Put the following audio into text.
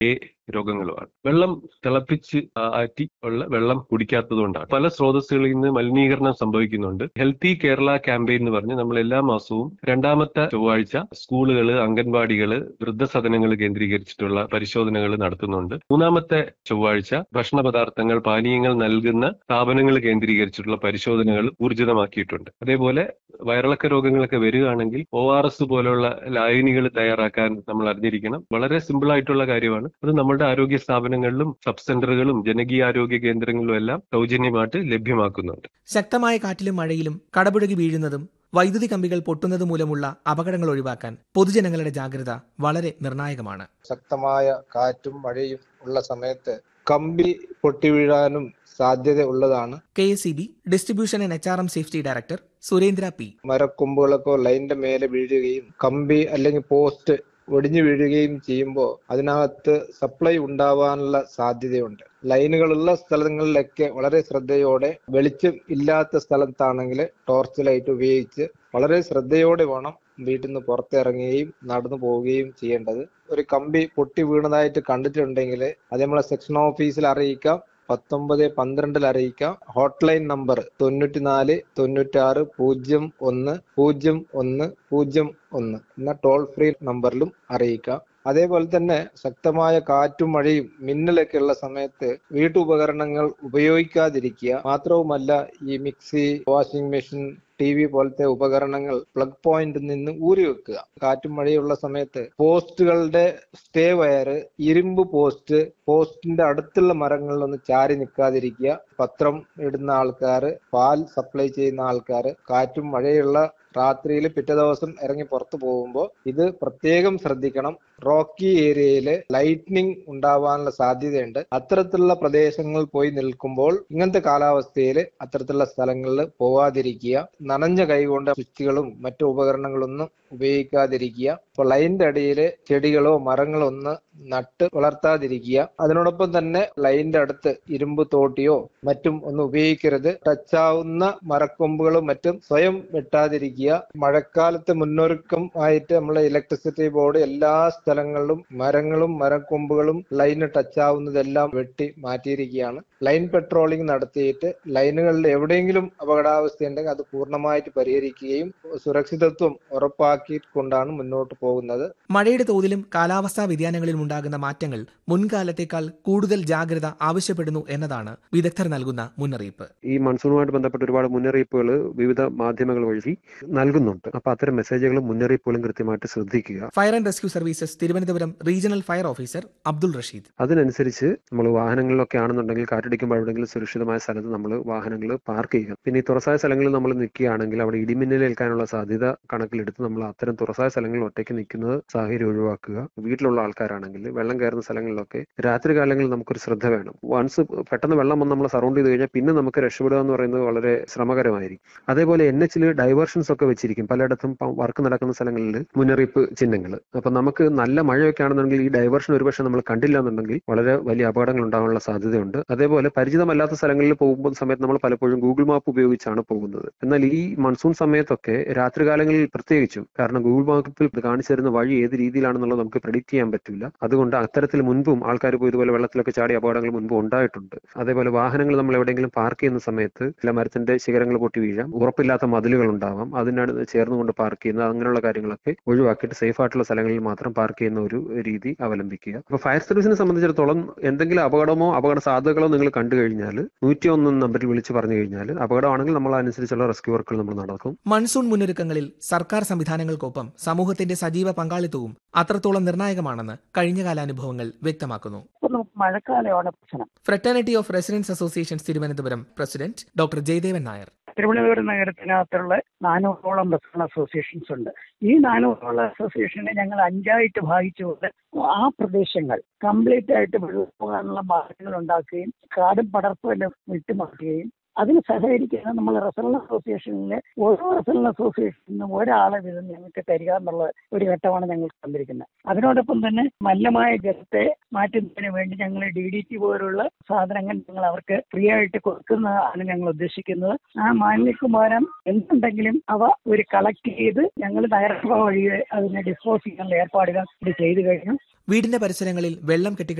A രോഗങ്ങളുമാണ് വെള്ളം തിളപ്പിച്ച് ആറ്റി ഉള്ള വെള്ളം കുടിക്കാത്തതുകൊണ്ടാണ് പല സ്രോതസ്സുകളിൽ നിന്ന് മലിനീകരണം സംഭവിക്കുന്നുണ്ട് ഹെൽത്തി കേരള ക്യാമ്പയിൻ എന്ന് പറഞ്ഞ് നമ്മൾ എല്ലാ മാസവും രണ്ടാമത്തെ ചൊവ്വാഴ്ച സ്കൂളുകൾ അംഗൻവാടികൾ വൃദ്ധസദനങ്ങൾ കേന്ദ്രീകരിച്ചിട്ടുള്ള പരിശോധനകൾ നടത്തുന്നുണ്ട് മൂന്നാമത്തെ ചൊവ്വാഴ്ച ഭക്ഷണ പദാർത്ഥങ്ങൾ പാനീയങ്ങൾ നൽകുന്ന സ്ഥാപനങ്ങൾ കേന്ദ്രീകരിച്ചിട്ടുള്ള പരിശോധനകൾ ഊർജിതമാക്കിയിട്ടുണ്ട് അതേപോലെ വയറിളക്ക രോഗങ്ങളൊക്കെ വരികയാണെങ്കിൽ ഒ ആർ എസ് പോലുള്ള ലായനികൾ തയ്യാറാക്കാൻ നമ്മൾ അറിഞ്ഞിരിക്കണം വളരെ സിമ്പിൾ ആയിട്ടുള്ള കാര്യമാണ് അത് നമ്മുടെ ആരോഗ്യ സ്ഥാപനങ്ങളിലും സബ് സെന്ററുകളും ജനകീയ ആരോഗ്യ കേന്ദ്രങ്ങളിലും എല്ലാം സൗജന്യമായിട്ട് ലഭ്യമാക്കുന്നുണ്ട് ശക്തമായ കാറ്റിലും മഴയിലും കടപുഴകി വീഴുന്നതും വൈദ്യുതി കമ്പികൾ പൊട്ടുന്നത് മൂലമുള്ള അപകടങ്ങൾ ഒഴിവാക്കാൻ പൊതുജനങ്ങളുടെ ജാഗ്രത വളരെ നിർണായകമാണ് ശക്തമായ കാറ്റും മഴയും ഉള്ള സമയത്ത് കമ്പി പൊട്ടിവീഴാനും സാധ്യത ഉള്ളതാണ് K S C B distribution and H R M safety director Surendra P മരക്കൊമ്പുകളൊക്കെ ലൈനിന്റെ മേലെ വീഴുകയും കമ്പി അല്ലെങ്കിൽ പോസ്റ്റ് ഒടിഞ്ഞു വീഴുകയും ചെയ്യുമ്പോൾ അതിനകത്ത് സപ്ലൈ ഉണ്ടാവാനുള്ള സാധ്യതയുണ്ട് ലൈനുകളുള്ള സ്ഥലങ്ങളിലൊക്കെ വളരെ ശ്രദ്ധയോടെ വെളിച്ചം ഇല്ലാത്ത സ്ഥലത്താണെങ്കിൽ ടോർച്ച് ലൈറ്റ് ഉപയോഗിച്ച് വളരെ ശ്രദ്ധയോടെ വേണം വീട്ടിൽ നിന്ന് പുറത്തിറങ്ങുകയും നടന്നു പോവുകയും ചെയ്യേണ്ടത് ഒരു കമ്പി പൊട്ടി വീണതായിട്ട് കണ്ടിട്ടുണ്ടെങ്കിൽ അത് നമ്മളെ സെക്ഷൻ ഓഫീസിൽ അറിയിക്കാം പത്തൊമ്പത് പന്ത്രണ്ടിൽ അറിയിക്കാം ഹോട്ട്ലൈൻ നമ്പർ തൊണ്ണൂറ്റിനാല് തൊണ്ണൂറ്റാറ് പൂജ്യം ഒന്ന് പൂജ്യം ഒന്ന് പൂജ്യം ഒന്ന് എന്ന ടോൾ ഫ്രീ നമ്പറിലും അറിയിക്കാം അതേപോലെ തന്നെ ശക്തമായ കാറ്റും മഴയും മിന്നലൊക്കെ ഉള്ള സമയത്ത് വീട്ടുപകരണങ്ങൾ ഉപയോഗിക്കാതിരിക്കുക മാത്രവുമല്ല ഈ mixie washing machine T V പോലത്തെ ഉപകരണങ്ങൾ പ്ലഗ് പോയിന്റിൽ നിന്ന് ഊരി വെക്കുക കാറ്റും മഴയുള്ള സമയത്ത് പോസ്റ്റുകളുടെ സ്റ്റേ വയർ ഇരുമ്പ് പോസ്റ്റ് പോസ്റ്റിന്റെ അടുത്തുള്ള മരങ്ങളിലൊന്നും ചാരി നിൽക്കാതിരിക്കുക പത്രം ഇടുന്ന ആൾക്കാർ പാൽ സപ്ലൈ ചെയ്യുന്ന ആൾക്കാർ കാറ്റും മഴയുള്ള രാത്രിയിൽ പിറ്റേ ദിവസം ഇറങ്ങി പുറത്തു പോകുമ്പോൾ ഇത് പ്രത്യേകം ശ്രദ്ധിക്കണം റോക്കി ഏരിയയിൽ ലൈറ്റ്നിങ് ഉണ്ടാവാനുള്ള സാധ്യതയുണ്ട് അത്തരത്തിലുള്ള പ്രദേശങ്ങളിൽ പോയി നിൽക്കുമ്പോൾ ഇങ്ങനത്തെ കാലാവസ്ഥയിൽ അത്തരത്തിലുള്ള സ്ഥലങ്ങളിൽ പോവാതിരിക്കുക നനഞ്ഞ കൈകൊണ്ട് സ്വിച്ചുകളും മറ്റു ഉപകരണങ്ങളൊന്നും ഉപയോഗിക്കാതിരിക്കുക അപ്പോൾ ലൈനിന്റെ അടിയിൽ ചെടികളോ മരങ്ങളോ ഒന്ന് നട്ട് വളർത്താതിരിക്കുക അതിനോടൊപ്പം തന്നെ ലൈനിന്റെ അടുത്ത് ഇരുമ്പ് തോട്ടിയോ മറ്റും ഒന്നും ഉപയോഗിക്കരുത് ടച്ചാവുന്ന മരക്കൊമ്പുകളും മറ്റും സ്വയം വെട്ടാതിരിക്കുക മഴക്കാലത്ത് മുന്നൊരുക്കം ആയിട്ട് നമ്മളെ ഇലക്ട്രിസിറ്റി ബോർഡ് എല്ലാ സ്ഥലങ്ങളിലും മരങ്ങളും മരക്കൊമ്പുകളും ലൈന് ടച്ചാവുന്നതെല്ലാം വെട്ടി മാറ്റിയിരിക്കുകയാണ് ലൈൻ പെട്രോളിംഗ് നടത്തിയിട്ട് ലൈനുകളിൽ എവിടെയെങ്കിലും അപകടാവസ്ഥ ഉണ്ടെങ്കിൽ അത് പൂർണ്ണമായിട്ട് പരിഹരിക്കുകയും സുരക്ഷിതത്വം ഉറപ്പാക്കിക്കൊണ്ടാണ് മുന്നോട്ട് പോകുന്നത് മഴയുടെ തോതിലും കാലാവസ്ഥാ വ്യതിയാനങ്ങളിലും ഉണ്ടാകുന്ന മാറ്റങ്ങൾ മുൻകാലത്തേക്കാൾ കൂടുതൽ ജാഗ്രത ആവശ്യപ്പെടുന്നു എന്നതാണ് വിദഗ്ധർ നൽകുന്ന മുന്നറിയിപ്പ് ഈ മൺസൂണുമായിട്ട് ബന്ധപ്പെട്ട് ഒരുപാട് മുന്നറിയിപ്പുകൾ വിവിധ മാധ്യമങ്ങൾ വഴി നൽകുന്നുണ്ട് അപ്പൊ അത്തരം മെസ്സേജുകളും മുന്നറിയിപ്പുകളും കൃത്യമായിട്ട് ശ്രദ്ധിക്കുക fire and rescue services Thiruvananthapuram regional fire officer Abdul Rasheed അതിനനുസരിച്ച് നമ്മൾ വാഹനങ്ങളിലൊക്കെ ആണെന്നുണ്ടെങ്കിൽ കാറ്റടിക്കുമ്പോൾ എവിടെയെങ്കിലും സുരക്ഷിതമായ സ്ഥലത്ത് നമ്മൾ വാഹനങ്ങൾ പാർക്ക് ചെയ്യുക പിന്നെ ഈ തുറസായ സ്ഥലങ്ങളിൽ നമ്മൾ നിൽക്കുകയാണെങ്കിൽ അവിടെ ഇടിമിന്നൽ ഏൽക്കാനുള്ള സാധ്യത കണക്കിലെടുത്ത് നമ്മൾ അത്തരം തുറസായ സ്ഥലങ്ങളിൽ ഒറ്റയ്ക്ക് നിൽക്കുന്നത് സാഹചര്യം ഒഴിവാക്കുക വീട്ടിലുള്ള ആൾക്കാരാണെങ്കിൽ വെള്ളം കയറുന്ന സ്ഥലങ്ങളിലൊക്കെ രാത്രി കാലങ്ങളിൽ നമുക്കൊരു ശ്രദ്ധ വേണം വൺസ് പെട്ടെന്ന് വെള്ളം വന്ന് നമ്മൾ സറൗണ്ട് ചെയ്ത് കഴിഞ്ഞാൽ പിന്നെ നമുക്ക് രക്ഷപ്പെടുക എന്ന് പറയുന്നത് വളരെ ശ്രമകരമായിരിക്കും അതേപോലെ എൻ എച്ചിൽ ഡൈവേർഷൻസ് ഒക്കെ വെച്ചിരിക്കും പലയിടത്തും വർക്ക് നടക്കുന്ന സ്ഥലങ്ങളിൽ മുന്നറിയിപ്പ് ചിഹ്നങ്ങൾ അപ്പൊ നമുക്ക് നല്ല മഴയൊക്കെ ആണെന്നുണ്ടെങ്കിൽ ഈ ഡൈവേർഷൻ ഒരുപക്ഷെ നമ്മൾ കണ്ടില്ല എന്നുണ്ടെങ്കിൽ വളരെ വലിയ അപകടങ്ങൾ ഉണ്ടാകാനുള്ള സാധ്യതയുണ്ട് അതേപോലെ പരിചിതമല്ലാത്ത സ്ഥലങ്ങളിൽ പോകുമ്പോൾ സമയത്ത് നമ്മൾ പലപ്പോഴും ഗൂഗിൾ മാപ്പ് ഉപയോഗിച്ചാണ് പോകുന്നത് എന്നാൽ ഈ മൺസൂൺ സമയത്തൊക്കെ രാത്രികാലങ്ങളിൽ പ്രത്യേകിച്ചും കാരണം ഗൂഗിൾ മാപ്പിൽ കാണിച്ചു തരുന്ന വഴി ഏത് രീതിയിലാണെന്നുള്ളത് നമുക്ക് പ്രെഡിക്റ്റ് ചെയ്യാൻ പറ്റില്ല അതുകൊണ്ട് അത്തരത്തിൽ മുൻപും ആൾക്കാർ പോയി ഇതുപോലെ വെള്ളത്തിലൊക്കെ ചാടിയ അപകടങ്ങൾ മുൻപ് ഉണ്ടായിട്ടുണ്ട് അതേപോലെ വാഹനങ്ങൾ നമ്മൾ എവിടെയെങ്കിലും പാർക്ക് ചെയ്യുന്ന സമയത്ത് ചില മരത്തിന്റെ ശിഖരങ്ങൾ പൊട്ടി വീഴാം ഉറപ്പില്ലാത്ത മതിലുകൾ ഉണ്ടാവാം അതിനോട് ചേർന്നുകൊണ്ട് പാർക്ക് ചെയ്യുന്നത് അങ്ങനെയുള്ള കാര്യങ്ങളൊക്കെ ഒഴിവാക്കിയിട്ട് സേഫ് ആയിട്ടുള്ള സ്ഥലങ്ങളിൽ മാത്രം പാർക്ക് ചെയ്യുന്ന ഒരു രീതി അവലംബിക്കുക അപ്പൊ ഫയർ സർവീസിനെ സംബന്ധിച്ചിടത്തോളം എന്തെങ്കിലും അപകടമോ അപകട സാധ്യതകളോ നിങ്ങൾ കണ്ടു കഴിഞ്ഞാൽ നൂറ്റി ഒന്ന് നമ്പറിൽ വിളിച്ച് പറഞ്ഞു കഴിഞ്ഞാൽ അപകടമാണെങ്കിൽ നമ്മൾ അനുസരിച്ചുള്ള റെസ്ക്യൂ വർക്കുകൾ നമ്മൾ നടക്കും മൺസൂൺ മുന്നൊരുക്കങ്ങളിൽ സർക്കാർ സംവിധാനങ്ങൾക്കൊപ്പം സമൂഹത്തിന്റെ സജീവ പങ്കാളിത്തവും അത്രത്തോളം നിർണായകമാണെന്ന് കഴിഞ്ഞകാല അനുഭവങ്ങൾ വ്യക്തമാക്കുന്നു മഴക്കാലമാണ് പ്രശ്നം fraternity of residence associations Thiruvananthapuram president doctor Jayadevan Nair Thiruvananthapuram നഗരത്തിനകത്തുള്ള നാനൂറോളം റെസ്റ്റോറൻറ്റ് അസോസിയേഷൻസ് ഉണ്ട് ഈ നാനൂറോളം അസോസിയേഷനെ ഞങ്ങൾ അഞ്ചായിട്ട് ഭാഗിച്ചുകൊണ്ട് ആ പ്രദേശങ്ങൾ കംപ്ലീറ്റ് ആയിട്ട് വെള്ളം പോകാനുള്ള മാർഗങ്ങൾ ഉണ്ടാക്കുകയും കാടും പടർപ്പുമെല്ലാം വിട്ടുമാറ്റുകയും അതിന് സഹകരിക്കുന്ന നമ്മൾ റെസലൻ അസോസിയേഷനിലെ ഓരോ റെസലൻ അസോസിയേഷനിലും ഒരാളെ വീതം ഞങ്ങൾക്ക് തരിക എന്നുള്ള ഒരു ഘട്ടമാണ് ഞങ്ങൾ തന്നിരിക്കുന്നത് അതിനോടൊപ്പം തന്നെ മലിനമായ ജലത്തെ മാറ്റുന്നതിന് വേണ്ടി ഞങ്ങൾ ഡി ഡി ടി പോലുള്ള സാധനങ്ങൾ ഞങ്ങൾ അവർക്ക് ഫ്രീ ആയിട്ട് കൊടുക്കുന്നതാണ് ഞങ്ങൾ ഉദ്ദേശിക്കുന്നത് ആ മാലിന്യക്കുമാരം എന്തുണ്ടെങ്കിലും അവ ഒരു കളക്ട് ചെയ്ത് ഞങ്ങൾ നഗരസഭ വഴി അതിനെ ഡിസ്പോസ് ചെയ്യാനുള്ള ഏർപ്പാടുകൾ ഇത് ചെയ്തു കഴിഞ്ഞു വീടിന്റെ പരിസരങ്ങളിൽ വെള്ളം കെട്ടി